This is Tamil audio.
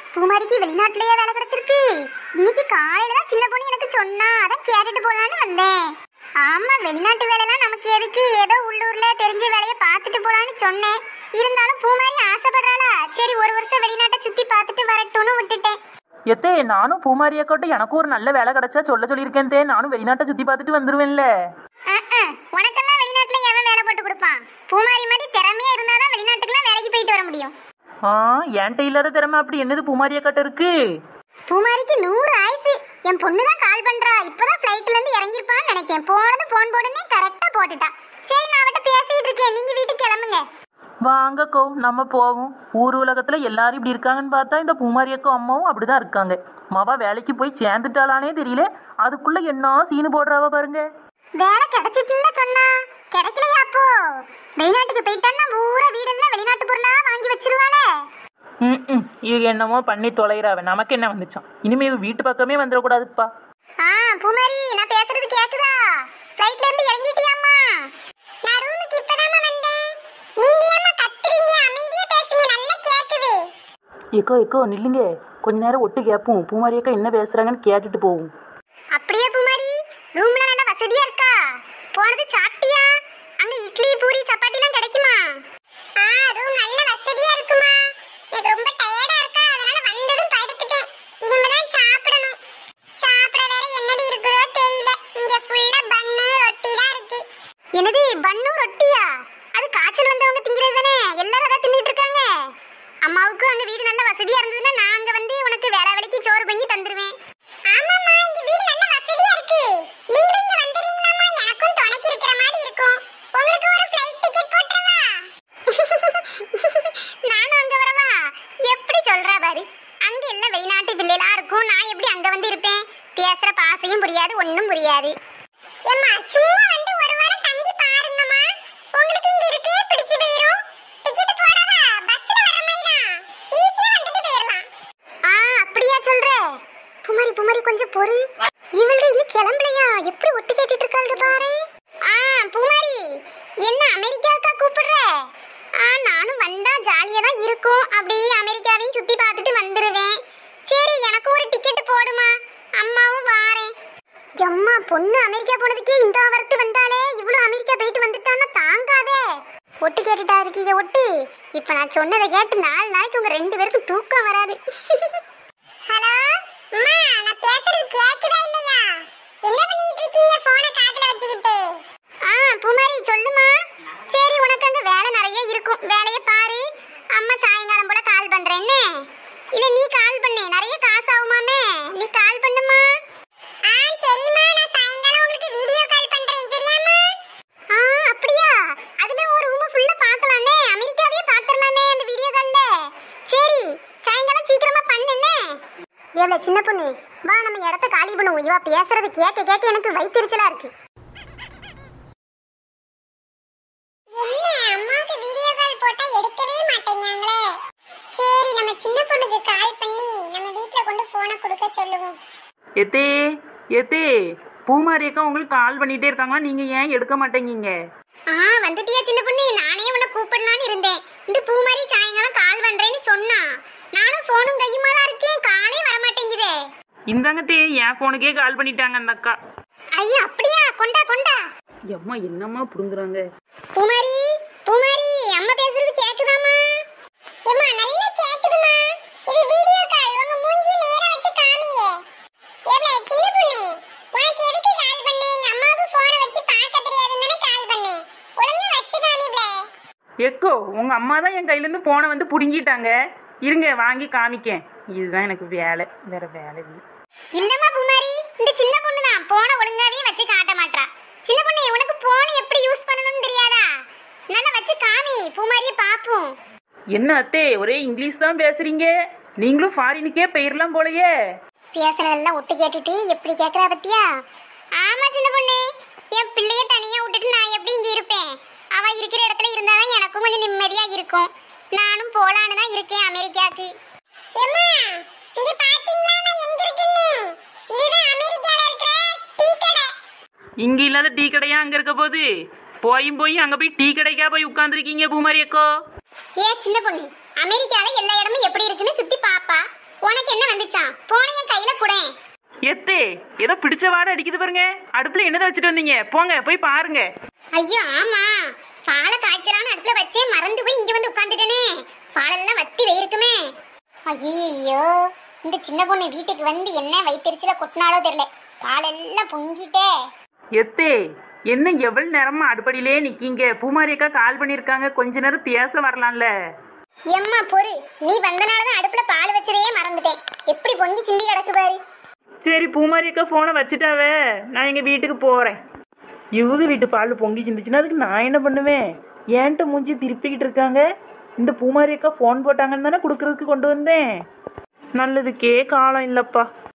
பூமாரிக்கு வெளிநாட்டுலயே வேலை கிடைச்சிருக்கு இன்னைக்கு காலையில தான் சின்ன பொண்ணு எனக்கு சொன்னா அதான் கேட்டுட்டு போலான்னு வந்தேன் ஆமா வெளிநாட்டு வேலைலாம் நமக்கு எதுக்கு ஏதோ உள்ளூர்ல தெரிஞ்ச வேலையை பார்த்துட்டு போலான்னு சொன்னேன் இருந்தாலும் பூமாரி ஆசைப்படுறாளா சரி ஒரு வருஷம் வெளிநாட்டை சுத்தி பார்த்துட்டு வரட்டும்னு விட்டுட்டேன் எத்தே நானும் பூமாரியாக்கோட்ட எனக்கும் ஒரு நல்ல வேலை கிடைச்சா சொல்ல சொல்லியிருக்கேன் தே நானும் வெளிநாட்டை சுற்றி பார்த்துட்டு வந்துருவேன்ல அஹ், அஹ், உனக்கெல்லாம் வெளிநாட்டுல எவன் வேலை போட்டு கொடுப்பான் பூமாரி மாதிரி திறமையா இருந்தாதான் வெளிநாட்டுக்குலாம் வேலைக்கு போயிட்டு வர முடியும் ஆ என்கிட்ட இல்லாத திறமை அப்படி என்னது பூமாரியாக்கட்ட இருக்கு பூமாரிக்கு நூறு ஆயுசு என் பொண்ணு தான் கால் பண்றா இப்பதான் ஃபிளைட்ல இருந்து இறங்கிருப்பான்னு நினைக்கேன் போனது போன் போடுனே கரெக்டா போட்டுட்டா சரி நான் அவட்ட பேசிட்டு இருக்கேன் நீங்க வீட்டுக்கு கிளம்புங்க வாங்கக்கோ நம்ம போவோம் ஊர் உலகத்தில் எல்லாரும் இப்படி இருக்காங்கன்னு பார்த்தா இந்த பூமாரியக்கோ அம்மாவும் அப்படிதான் இருக்காங்க மவ வேலைக்கு போய் சேர்ந்துட்டாளானே தெரியல அதுக்குள்ள என்ன சீனு போடுறாவ பாருங்க வேலை கிடைச்சிட்டுல சொன்னா கிடைக்கலையா அப்போ வெளிநாட்டுக்கு போயிட்டான்னா பூரா வீடெல்லாம் வெளிநாட்டு பொருளா வாங்கி வச்சிருவாளே ம் ம் இவங்க என்னமோ பண்ணி தொலைகிறாவ நமக்கு என்ன வந்துச்சான் இனிமே இவ வீட்டு பக்கமே வந்துடக்கூடாதுப்பா ஆ பூமாரி நான் பேசுறது கேக்குதா ஃளைட்ல இருந்து இறங்கிட்டியாம்மா நான் ரூமுக்கு இப்பதான் வந்தேன் நீங்க ஏமா கத்துறீங்க அமைதியா பேசுங்க நல்லா கேக்குது எக்கோ எக்கோ நில்லுங்க கொஞ்ச நேரம் ஒட்டு கேட்போம் பூமாரியக்கா என்ன பேசுறாங்கன்னு கேட்டுட்டு போவோம் அப்படியே பூமாரி ரூம்ல நல்ல வசதியா இருக்கா போனது சாப்பிட்டியா அங்க இட்லி பூரி சப்பாத்திலாம் கிடைக்குமா ஆ ரூம் நல்ல வசதியா இருக்குமா எனக்கு ரொம்ப டயர்டா இருக்கா அதனால வந்ததும் படுத்துட்டேன் இனிமேதான் சாப்பிடணும் சாப்பிட வேற என்னடி இருக்குதோ தெரியல இங்க ஃபுல்லா பன்னு ரொட்டி தான் இருக்கு என்னது பன்னு ரொட்டியா அது காய்ச்சல் வந்தவங்க திங்கிறது தானே எல்லாரும் அதான் தின்னுட்டு இருக்காங்க அம்மாவுக்கு அங்க வீடு நல்ல வசதியா இருந்ததுன்னா நான் அங்க வந்து உனக்கு வேலை வேலைக்கு சோறு பண்ணி தந்துருவேன் ஆமாம்மா இங்க வீடு நல்ல வசதியா இருக்கு நீங்களும் இங்க வந்துடுறீங்களாம்மா எனக்கும் துணைக்கு இருக்கிற மாதிரி இருக்கும் உங்களுக்கு ஒரு ஃளைட் டிக்கெட் போட்டுறவா நானும் அங்க வரவா எப்படி சொல்றா பாரு அங்க எல்லாம் வெளிநாட்டு பிள்ளைகளா இருக்கும் நான் எப்படி அங்க வந்து இருப்பேன் பேசுற பாசையும் புரியாது ஒண்ணும் புரியாது ஏம்மா சும்மா வந்து ஒரு வாரம் தங்கி பாருங்கம்மா உங்களுக்கு இங்க இருக்கே பிடிச்சு போயிரும் டிக்கெட் போடவா பஸ்ல வர மாதிரி தான் ஈஸியா வந்துட்டு போயிடலாம் ஆ அப்படியா சொல்ற புமாரி புமாரி கொஞ்சம் பொறு இவள்ட இன்னும் கிளம்பலையா எப்படி ஒட்டு கேட்டுட்டு இருக்காங்க பாரு ஆ புமாரி என்ன அமெரிக்காக்கா கூப்பிடுற ஆ நானும் வந்தா ஜாலியா தான் இருக்கும் அப்படியே அமெரிக்காவையும் சுத்தி பார்த்துட்டு வந்துருவேன் சரி எனக்கு ஒரு டிக்கெட் போடுமா அம்மாவும் வாரேன் எம்மா பொண்ணு அமெரிக்கா போனதுக்கே இந்த வரத்து வந்தாலே இவ்வளவு அமெரிக்கா போயிட்டு வந்துட்டான்னா தாங்காதே ஒட்டு கேட்டுட்டா இருக்கீங்க ஒட்டு இப்ப நான் சொன்னதை கேட்டு நாலு நாளைக்கு உங்க ரெண்டு பேருக்கும் தூக்கம் வராது ஹலோ அம்மா நான் பேசுறது கேக்குதா இல்லையா என்ன பண்ணிட்டு இருக்கீங்க போனை காதுல வச்சுக்கிட்டு ஆ பூமாரி சொல்லுமா சரி உனக்கு அங்க வேலை நிறைய இருக்கும் வேலையை பாரு அம்மா சாயங்காலம் போல கால் பண்றேன்னு இல்ல நீ கால் பண்ணு நிறைய காசு ஆகுமாமே நீ கால் பண்ணுமா ஆ சரிம்மா நான் சாயங்காலம் உங்களுக்கு வீடியோ கால் பண்றேன் சரியாம்மா ஆ அப்படியா அதுல ஒரு ரூம் ஃபுல்லா பார்க்கலாமே அமெரிக்காவே பார்த்துடலாமே அந்த வீடியோ கால்ல சரி சாயங்காலம் சீக்கிரமா பண்ணுனே எவ்வளவு சின்ன பொண்ணு வா நம்ம இடத்த காலி பண்ணுவோம் இவா பேசுறது கேட்க கேட்க எனக்கு வயிற்றுச்சலா இருக்கு என்ன அம்மாவுக்கு வீடியோ கால் போட்டா எடுக்கவே மாட்டேங்கிறாங்களே சரி நம்ம சின்ன பொண்ணுக்கு கால் பண்ணி நம்ம வீட்ல கொண்டு போனை கொடுக்க சொல்லுவோம் எத்தே எத்தே பூமாரியக்கா உங்களுக்கு கால் பண்ணிட்டே இருக்காங்களா நீங்க ஏன் எடுக்க மாட்டேங்கீங்க ஆ வந்துட்டியா சின்ன பொண்ணு நானே உன்னை கூப்பிடலான்னு இருந்தேன் இந்த பூ மாதிரி சாயங்காலம் கால் பண்றேன்னு சொன்னா நானும் போனும் கையுமா தான் இருக்கேன் காலே வர மாட்டேங்குதே இந்தாங்க தே என் ஃபோனுக்கே கால் பண்ணிட்டாங்க அந்த அக்கா ஐயா அப்படியா கொண்டா கொண்டா எம்மா என்னம்மா புடுங்குறாங்க பூமாரி பூமாரி அம்மா பேசுறது கேக்குதாமா ஏம்மா நல்லா கேக்குதுமா இது வீடியோ கால் உங்க மூஞ்சி நேரா வச்சு காமிங்க ஏப்ல சின்ன பொண்ணு உனக்கு எதுக்கு கால் பண்ணேன் எங்க அம்மாவுக்கு போனை வச்சு பார்க்க தெரியாதுன்னு தானே கால் பண்ணேன் ஒழுங்கா வச்சு காமிப்ல எக்கோ உங்க அம்மா தான் என் கையிலேருந்து ஃபோனை வந்து புடுங்கிட்டாங்க இருங்க வாங்கி காமிக்கேன் இதுதான் எனக்கு வேலை வேற வேலை இல்லை இல்லம்மா குமாரி இந்த சின்ன பொண்ணு தான் போன ஒழுங்காவே வச்சு காட்ட மாட்டா சின்ன பொண்ணு உனக்கு போன் எப்படி யூஸ் பண்ணணும்னு தெரியாதா நல்லா வச்சு காமி பூமாரியை பாப்போம் என்ன அத்தே ஒரே இங்கிலீஷ் தான் பேசுறீங்க நீங்களும் ஃபாரினுக்கே போயிடலாம் போலயே பேசுனதெல்லாம் ஒட்டு கேட்டுட்டு எப்படி கேக்குறா பத்தியா ஆமா சின்ன பொண்ணு என் பிள்ளைய தனியா விட்டுட்டு நான் எப்படி இங்க இருப்பேன் அவ இருக்கிற இடத்துல இருந்தாதான் எனக்கும் கொஞ்சம் நிம்மதியா இருக்கும் நானும் போலான்னு தான் இருக்கேன் அமெரிக்காக்கு எம்மா இங்க பாத்தீங்களா நான் எங்க இருக்கேன்னு இதுதான் அமெரிக்கால இருக்கிற டீ கடை இங்க இல்லாத டீ கடையா அங்க இருக்க போகுது போயும் போய் அங்க போய் டீ கடைக்கா போய் உட்காந்துருக்கீங்க பூமாரி அக்கோ ஏ சின்ன பொண்ணு அமெரிக்கால எல்லா இடமும் எப்படி இருக்குன்னு சுத்தி பாப்பா உனக்கு என்ன வந்துச்சான் போன என் கையில குடேன் எத்தே ஏதோ பிடிச்ச வாடை அடிக்குது பாருங்க அடுப்புல என்னதை வச்சுட்டு வந்தீங்க போங்க போய் பாருங்க ஐயோ ஆமா பாலை காய்ச்சலான அடுப்புல வச்சே மறந்து போய் இங்க வந்து உட்காந்துட்டேனே பாலெல்லாம் வத்தி வெயிருக்குமே ஐயோ இந்த சின்ன பொண்ணு வீட்டுக்கு வந்து என்ன வயிற்றுச்சில கொட்டினாலோ தெரியல பாலெல்லாம் பொங்கிட்டே எத்தே என்ன எவ்வளவு நேரமா அடுப்படியிலே நிக்கீங்க பூமாரி அக்கா கால் பண்ணிருக்காங்க கொஞ்ச நேரம் பேச வரலாம்ல எம்மா பொறு நீ வந்தனாலதான் அடுப்புல பால் வச்சதே மறந்துட்டேன் எப்படி பொங்கி சிந்தி கிடக்கு பாரு சரி பூமாரி அக்கா போனை வச்சுட்டாவே நான் எங்க வீட்டுக்கு போறேன் இவங்க வீட்டு பால் பொங்கி சிந்துச்சுன்னா அதுக்கு நான் என்ன பண்ணுவேன் ஏன்ட்ட மூஞ்சி திருப்பிக்கிட்டு இருக்காங்க இந்த பூமாரி அக்கா ஃபோன் போட்டாங்கன்னு தானே கொடுக்கறதுக்கு கொண்டு வந்தேன் நல்லதுக்கே காலம் இல்லப்பா